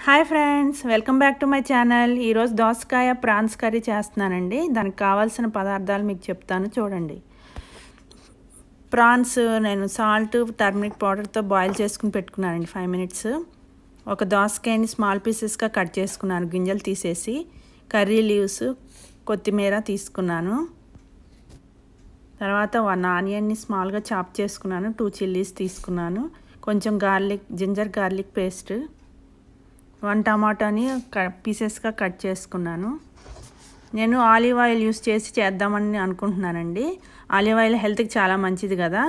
hi friends welcome back to my channel ఈరోజు దోసకాయ prawns curry చేస్తున్నానండి దానికి కావాల్సిన పదార్థాలు మీకు చెప్తాను చూడండి ప్రాన్స్ నేను సాల్ట్ టర్మరిక్ పౌడర్తో బాయిల్ చేసుకుని పెట్టుకున్నానండి ఫైవ్ మినిట్స్ ఒక దోసకాయని స్మాల్ పీసెస్గా కట్ చేసుకున్నాను గింజలు తీసేసి కర్రీ లీవ్స్ కొత్తిమీర తీసుకున్నాను తర్వాత వన్ ఆనియన్ని స్మాల్గా చాప్ చేసుకున్నాను టూ చిల్లీస్ తీసుకున్నాను కొంచెం garlic ginger garlic paste one టమాటాని పీసెస్గా కట్ చేసుకున్నాను నేను ఆలివ్ ఆయిల్ యూస్ చేసి చేద్దామని అనుకుంటున్నానండి ఆలివ్ ఆయిల్ హెల్త్కి చాలా మంచిది కదా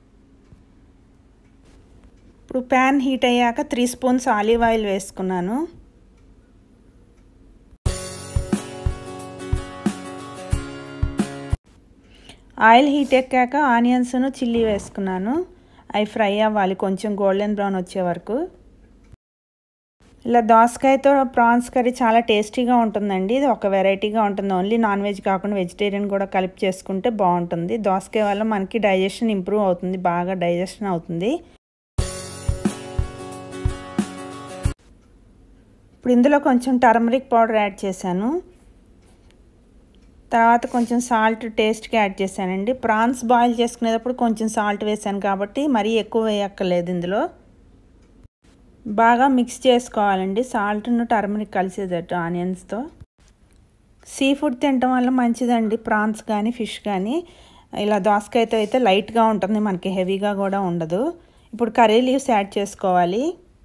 ఇప్పుడు ప్యాన్ హీట్ అయ్యాక త్రీ స్పూన్స్ ఆలివ్ ఆయిల్ వేసుకున్నాను ఆయిల్ హీట్ ఎక్కాక ఆనియన్స్ను చిల్లీ వేసుకున్నాను అవి ఫ్రై అవ్వాలి కొంచెం గోల్డెన్ బ్రౌన్ వచ్చే వరకు ఇలా దోసకాయతో ప్రాన్స్ కర్రీ చాలా టేస్టీగా ఉంటుందండి ఇది ఒక వెరైటీగా ఉంటుంది ఓన్లీ నాన్ వెజ్ కాకుండా వెజిటేరియన్ కూడా కలిపి చేసుకుంటే బాగుంటుంది దోసకాయ వల్ల మనకి డైజెషన్ ఇంప్రూవ్ అవుతుంది బాగా డైజెషన్ అవుతుంది ఇప్పుడు ఇందులో కొంచెం టర్మరిక్ పౌడర్ యాడ్ చేశాను తర్వాత కొంచెం సాల్ట్ టేస్ట్కి యాడ్ చేశానండి ప్రాన్స్ బాయిల్ చేసుకునేటప్పుడు కొంచెం సాల్ట్ వేసాను కాబట్టి మరీ ఎక్కువ వేయక్కర్లేదు ఇందులో బాగా మిక్స్ చేసుకోవాలండి సాల్ట్ను టర్మరిక్ కలిసేటట్టు ఆనియన్స్తో సీ ఫుడ్ తినటం వల్ల మంచిదండి ప్రాన్స్ కానీ ఫిష్ కానీ ఇలా దోసకాయతో అయితే లైట్గా ఉంటుంది మనకి హెవీగా కూడా ఉండదు ఇప్పుడు కర్రీ లీవ్స్ యాడ్ చేసుకోవాలి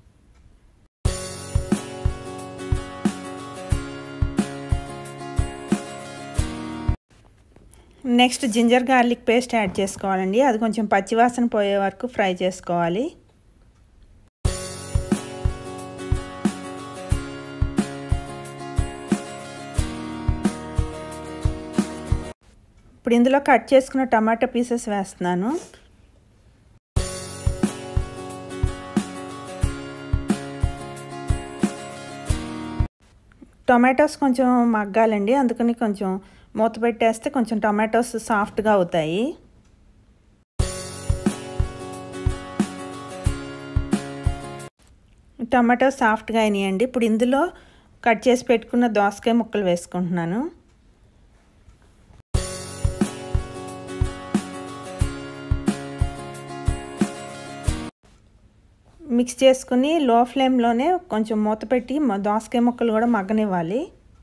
next ginger garlic paste add చేసుకోవాలండి అది కొంచెం పచ్చివాసన పోయే వరకు ఫ్రై చేసుకోవాలి ఇప్పుడు ఇందులో కట్ చేసుకున్న టమాటా పీసెస్ వేస్తున్నాను టొమాటోస్ కొంచెం మగ్గాలండి అందుకని కొంచెం మూత పెట్టేస్తే కొంచెం టొమాటోస్ సాఫ్ట్గా అవుతాయి టమాటో సాఫ్ట్గా అయినాయండి ఇప్పుడు ఇందులో కట్ చేసి పెట్టుకున్న దోసకాయ ముక్కలు వేసుకుంటున్నాను మిక్స్ చేసుకుని లో ఫ్లేమ్లోనే కొంచెం మూత పెట్టి దోసకాయ ముక్కలు కూడా మగ్గనివ్వాలి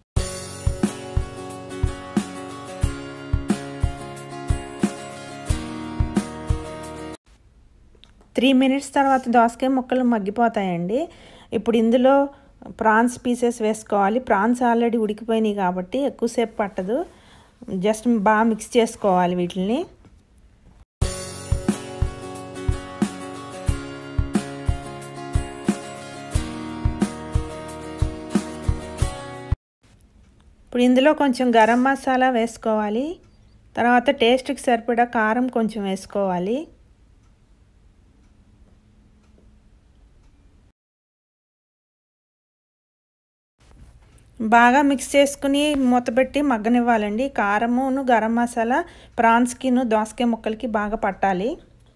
త్రీ మినిట్స్ తర్వాత దోసకాయ ముక్కలు మగ్గిపోతాయండి ఇప్పుడు ఇందులో ప్రాన్స్ పీసెస్ వేసుకోవాలి ప్రాన్స్ ఆల్రెడీ ఉడికిపోయినాయి కాబట్టి ఎక్కువసేపు పట్టదు జస్ట్ బాగా మిక్స్ చేసుకోవాలి వీటిని ఇప్పుడు ఇందులో కొంచెం గరం మసాలా వేసుకోవాలి తర్వాత టేస్ట్కి సరిపడా కారం కొంచెం వేసుకోవాలి బాగా మిక్స్ చేసుకుని మూతపెట్టి మగ్గనివ్వాలండి కారమును గరం మసాలా ప్రాన్స్కిను దోసకాయ ముక్కలకి బాగా పట్టాలి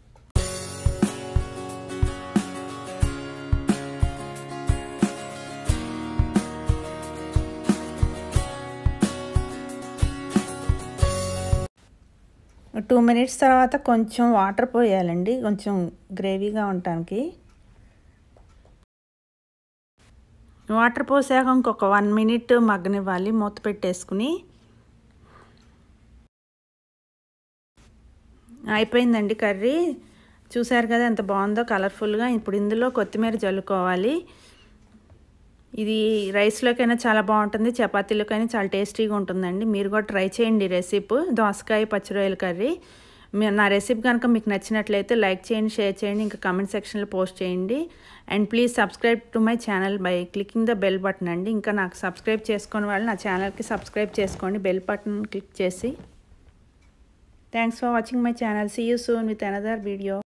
టూ మినిట్స్ తర్వాత కొంచెం వాటర్ పోయాలండి కొంచెం గ్రేవీగా ఉండటానికి వాటర్ పోసాక ఇంకొక వన్ మినిట్ మగ్గనివ్వాలి మూత పెట్టేసుకుని అయిపోయిందండి కర్రీ చూసారు కదా ఎంత బాగుందో కలర్ఫుల్గా ఇప్పుడు ఇందులో కొత్తిమీర జల్లుకోవాలి ఇది రైస్లోకైనా చాలా బాగుంటుంది చపాతీలోకైనా చాలా టేస్టీగా ఉంటుందండి మీరు కూడా ట్రై చేయండి రెసిపీ దోసకాయ పచ్చిరొయ్యల కర్రీ నా రెసిపీ కనుక మీకు నచ్చినట్లయితే లైక్ చేయండి షేర్ చేయండి ఇంకా కామెంట్ సెక్షన్లో పోస్ట్ చేయండి and please subscribe to my channel by clicking the bell button అండి ఇంకా నాకు సబ్స్క్రైబ్ చేసుకుని వాళ్ళు నా ఛానల్కి సబ్స్క్రైబ్ చేసుకోండి బెల్ బటన్ క్లిక్ చేసి thanks for watching my channel see you soon with another video